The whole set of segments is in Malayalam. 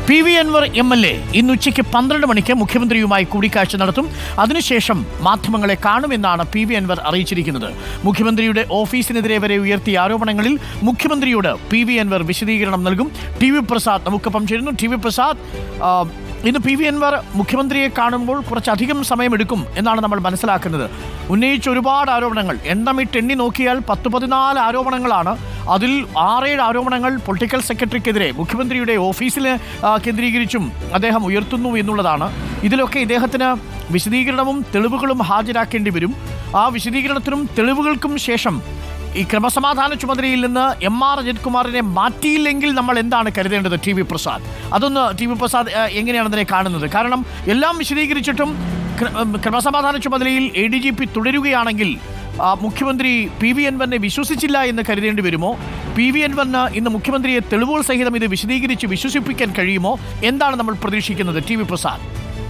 P V Anvar M L A ഇന്ന് ഉച്ചയ്ക്ക് പന്ത്രണ്ട് മണിക്ക് മുഖ്യമന്ത്രിയുമായി കൂടിക്കാഴ്ച നടത്തും അതിനുശേഷം മാധ്യമങ്ങളെ കാണുമെന്നാണ് പി വി അൻവർ അറിയിച്ചിരിക്കുന്നത് മുഖ്യമന്ത്രിയുടെ ഓഫീസിനെതിരെ വരെ ഉയർത്തിയ ആരോപണങ്ങളിൽ മുഖ്യമന്ത്രിയോട് പി വി അൻവർ വിശദീകരണം നൽകും ടി വി പ്രസാദ് നമുക്കൊപ്പം ചേരുന്നു ടി വി പ്രസാദ് ആ, ഇന്ന് പി വി അൻവർ മുഖ്യമന്ത്രിയെ കാണുമ്പോൾ കുറച്ചധികം സമയമെടുക്കും എന്നാണ് നമ്മൾ മനസ്സിലാക്കുന്നത് ഉന്നയിച്ച ഒരുപാട് ആരോപണങ്ങൾ എണ്ണമിട്ട് എണ്ണി നോക്കിയാൽ പത്ത് പതിനാല് ആരോപണങ്ങളാണ് അതിൽ ആറേഴ് ആരോപണങ്ങൾ പൊളിറ്റിക്കൽ സെക്രട്ടറിക്കെതിരെ മുഖ്യമന്ത്രിയുടെ ഓഫീസിൽ ആ, കേന്ദ്രീകരിച്ചും അദ്ദേഹം ഉയർത്തുന്നു എന്നുള്ളതാണ് ഇതിലൊക്കെ ഇദ്ദേഹത്തിന് വിശദീകരണവും തെളിവുകളും ഹാജരാക്കേണ്ടി വരും ആ വിശദീകരണത്തിനും തെളിവുകൾക്കും ശേഷം ഈ ക്രമസമാധാന ചുമതലയിൽ നിന്ന് എം ആർ അജിത് കുമാറിനെ മാറ്റിയില്ലെങ്കിൽ നമ്മൾ എന്താണ് കരുതേണ്ടത് ടി വി പ്രസാദ് അതൊന്ന് ടി വി പ്രസാദ് ആ, എങ്ങനെയാണ് അതിനെ കാണുന്നത് കാരണം എല്ലാം വിശദീകരിച്ചിട്ടും ക്ര- ഉം, ക്രമസമാധാന ചുമതലയിൽ എ ഡി ജി പി തുടരുകയാണെങ്കിൽ ആ, മുഖ്യമന്ത്രി പി വി എൻവറിനെ വിശ്വസിച്ചില്ല എന്ന് കരുതേണ്ടി വരുമോ പി വി എൻവറിന് ഇന്ന് മുഖ്യമന്ത്രിയെ തെളിവുകൾ സഹിതം ഇത് വിശദീകരിച്ച് വിശ്വസിപ്പിക്കാൻ കഴിയുമോ എന്താണ് നമ്മൾ പ്രതീക്ഷിക്കുന്നത് T V Prasad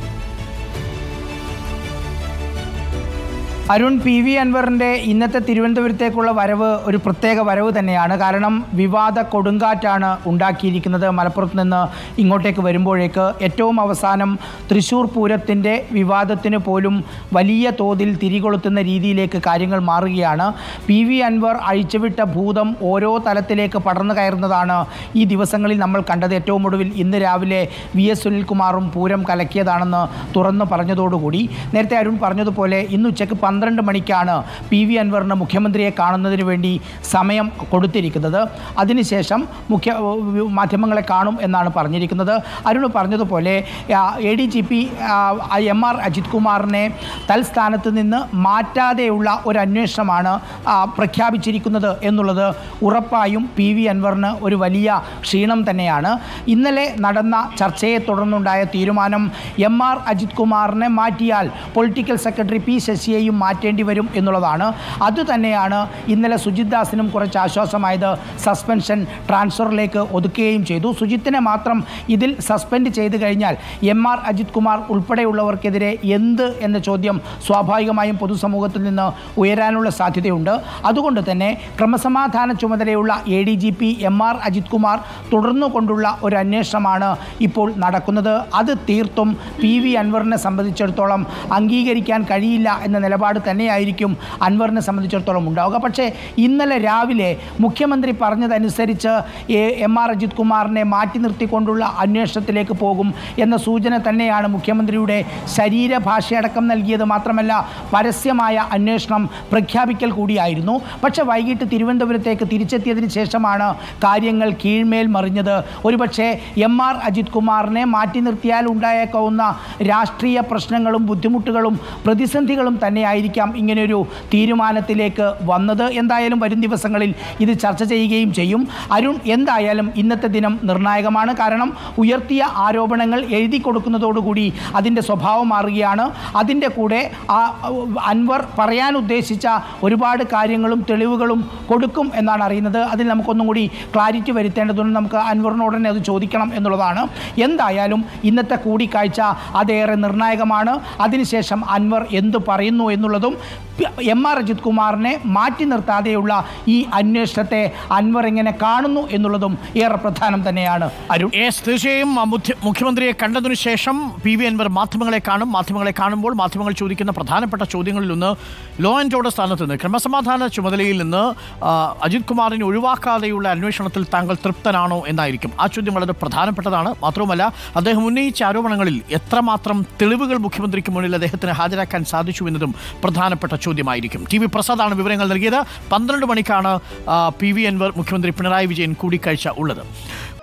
Arun P V അൻവറിൻ്റെ ഇന്നത്തെ തിരുവനന്തപുരത്തേക്കുള്ള വരവ് ഒരു പ്രത്യേക വരവ് തന്നെയാണ് കാരണം വിവാദ കൊടുങ്കാറ്റാണ് ഉണ്ടാക്കിയിരിക്കുന്നത് മലപ്പുറത്ത് നിന്ന് ഇങ്ങോട്ടേക്ക് വരുമ്പോഴേക്ക് ഏറ്റവും അവസാനം തൃശ്ശൂർ പൂരത്തിൻ്റെ വിവാദത്തിന് പോലും വലിയ തോതിൽ തിരികൊളുത്തുന്ന രീതിയിലേക്ക് കാര്യങ്ങൾ മാറുകയാണ് പി വി അൻവർ അഴിച്ചുവിട്ട ഭൂതം ഓരോ തലത്തിലേക്ക് പടർന്നു കയറുന്നതാണ് ഈ ദിവസങ്ങളിൽ നമ്മൾ കണ്ടത് ഏറ്റവും ഒടുവിൽ ഇന്ന് രാവിലെ വി എസ് സുനിൽകുമാറും പൂരം കലക്കിയതാണെന്ന് തുറന്നു പറഞ്ഞതോടുകൂടി നേരത്തെ അരുൺ പറഞ്ഞതുപോലെ ഇന്ന് ഉച്ചയ്ക്ക് പന്ത്രണ്ട് മണിക്കാണ് പി വി അൻവറിന് മുഖ്യമന്ത്രിയെ കാണുന്നതിന് വേണ്ടി സമയം കൊടുത്തിരിക്കുന്നത് അതിനുശേഷം മുഖ്യ മാധ്യമങ്ങളെ കാണും എന്നാണ് പറഞ്ഞിരിക്കുന്നത് അരുൺ പറഞ്ഞതുപോലെ A D G P M R Ajith കുമാറിനെ തൽസ്ഥാനത്ത് നിന്ന് മാറ്റാതെയുള്ള ഒരു അന്വേഷണമാണ് ആ, പ്രഖ്യാപിച്ചിരിക്കുന്നത് എന്നുള്ളത് ഉറപ്പായും പി വി അൻവറിന് ഒരു വലിയ ക്ഷീണം തന്നെയാണ് ഇന്നലെ നടന്ന ചർച്ചയെ തുടർന്നുണ്ടായ തീരുമാനം എം ആർ അജിത് കുമാറിനെ മാറ്റിയാൽ പൊളിറ്റിക്കൽ സെക്രട്ടറി പി ശശിയെയും മാറ്റേണ്ടി വരും എന്നുള്ളതാണ് അതുതന്നെയാണ് ഇന്നലെ സുജിത് ദാസിനും കുറച്ച് ആശ്വാസമായത് സസ്പെൻഷൻ ട്രാൻസ്ഫറിലേക്ക് ഒതുക്കുകയും ചെയ്തു സുജിത്തിനെ മാത്രം ഇതിൽ സസ്പെൻഡ് ചെയ്തു കഴിഞ്ഞാൽ എം ആർ അജിത് കുമാർ ഉൾപ്പെടെയുള്ളവർക്കെതിരെ എന്ത് എന്ന ചോദ്യം സ്വാഭാവികമായും പൊതുസമൂഹത്തിൽ നിന്ന് ഉയരാനുള്ള സാധ്യതയുണ്ട് അതുകൊണ്ട് തന്നെ ക്രമസമാധാന ചുമതലയുള്ള A D G P M R Ajith Kumar തുടർന്നു കൊണ്ടുള്ള ഒരു അന്വേഷണമാണ് ഇപ്പോൾ നടക്കുന്നത് അത് തീർത്തും പി വി അൻവറിനെ സംബന്ധിച്ചിടത്തോളം അംഗീകരിക്കാൻ കഴിയില്ല എന്ന നിലപാട് തന്നെയായിരിക്കും അൻവറിനെ സംബന്ധിച്ചിടത്തോളം ഉണ്ടാവുക പക്ഷേ ഇന്നലെ രാവിലെ മുഖ്യമന്ത്രി പറഞ്ഞതനുസരിച്ച് എ- എം ആർ അജിത് കുമാറിനെ മാറ്റി നിർത്തിക്കൊണ്ടുള്ള അന്വേഷണത്തിലേക്ക് പോകും എന്ന സൂചന തന്നെയാണ് മുഖ്യമന്ത്രിയുടെ ശരീരഭാഷയടക്കം നൽകിയത് മാത്രമല്ല പരസ്യമായ അന്വേഷണം പ്രഖ്യാപിക്കൽ കൂടിയായിരുന്നു പക്ഷേ വൈകിട്ട് തിരുവനന്തപുരത്തേക്ക് തിരിച്ചെത്തിയതിന് ശേഷമാണ് കാര്യങ്ങൾ കീഴ്മേൽ മറിഞ്ഞത് ഒരുപക്ഷെ എം ആർ അജിത് കുമാറിനെ മാറ്റി നിർത്തിയാൽ ഉണ്ടായേക്കാവുന്ന രാഷ്ട്രീയ പ്രശ്നങ്ങളും ബുദ്ധിമുട്ടുകളും പ്രതിസന്ധികളും തന്നെയായിരിക്കാം ഇങ്ങനെയൊരു തീരുമാനത്തിലേക്ക് വന്നത് എന്തായാലും വരും ദിവസങ്ങളിൽ ഇത് ചർച്ച ചെയ്യുകയും ചെയ്യും അരുൺ എന്തായാലും ഇന്നത്തെ ദിനം നിർണായകമാണ് കാരണം ഉയർത്തിയ ആരോപണങ്ങൾ എഴുതി കൊടുക്കുന്നതോടുകൂടി അതിൻ്റെ സ്വഭാവം മാറുകയാണ് അതിൻ്റെ കൂടെ ആ അൻവർ പറയാൻ ഉദ്ദേശിച്ച ഒരുപാട് കാര്യങ്ങളും തെളിവുകളും കൊടുക്കും എന്നാണ് അറിയുന്നത് അതിൽ നമുക്കൊന്നും കൂടി ക്ലാരിറ്റി വരുത്തേണ്ടതുണ്ട് നമുക്ക് അൻവറിനോട് തന്നെ അത് ചോദിക്കണം എന്നുള്ളതാണ് എന്തായാലും ഇന്നത്തെ കൂടിക്കാഴ്ച അതേറെ നിർണായകമാണ് അതിനുശേഷം അൻവർ എന്ത് പറയുന്നു എന്നുള്ളതും പി- എം ആർ അജിത് കുമാറിനെ മാറ്റി നിർത്താതെയുള്ള ഈ അന്വേഷണത്തെ അൻവർ എങ്ങനെ കാണുന്നു എന്നുള്ളതും ഏറെ പ്രധാനം തന്നെയാണ് അരുൺ യെസ് തീർച്ചയായും ആ മുഖ്യ- മുഖ്യമന്ത്രിയെ കണ്ടതിനു ശേഷം പി വി അൻവർ മാധ്യമങ്ങളെ കാണും മാധ്യമങ്ങളെ കാണുമ്പോൾ മാധ്യമങ്ങൾ ചോദിക്കുന്ന പ്രധാനപ്പെട്ട ചോദ്യങ്ങളിലൊന്ന് ലോ ആൻഡ് ഓർഡർ സ്ഥാനത്ത് നിന്ന് ക്രമസമാധാന ചുമതലയിൽ നിന്ന് ആ, അജിത് കുമാറിനെ ഒഴിവാക്കാതെയുള്ള അന്വേഷണത്തിൽ താങ്കൾ തൃപ്തനാണോ എന്നായിരിക്കും ആ ചോദ്യം വളരെ പ്രധാനപ്പെട്ടതാണ് മാത്രവുമല്ല അദ്ദേഹം ഉന്നയിച്ച ആരോപണങ്ങളിൽ എത്രമാത്രം തെളിവുകൾ മുഖ്യമന്ത്രിക്ക് മുന്നിൽ അദ്ദേഹത്തിന് ഹാജരാക്കാൻ സാധിച്ചു എന്നതും പ്രധാനപ്പെട്ട ചോദ്യമായിരിക്കും ടി വി പ്രസാദാണ് വിവരങ്ങൾ നൽകിയത് പന്ത്രണ്ട് മണിക്കാണ് ആ, പി വി അൻവർ മുഖ്യമന്ത്രി പിണറായി വിജയൻ കൂടിക്കാഴ്ച ഉള്ളത്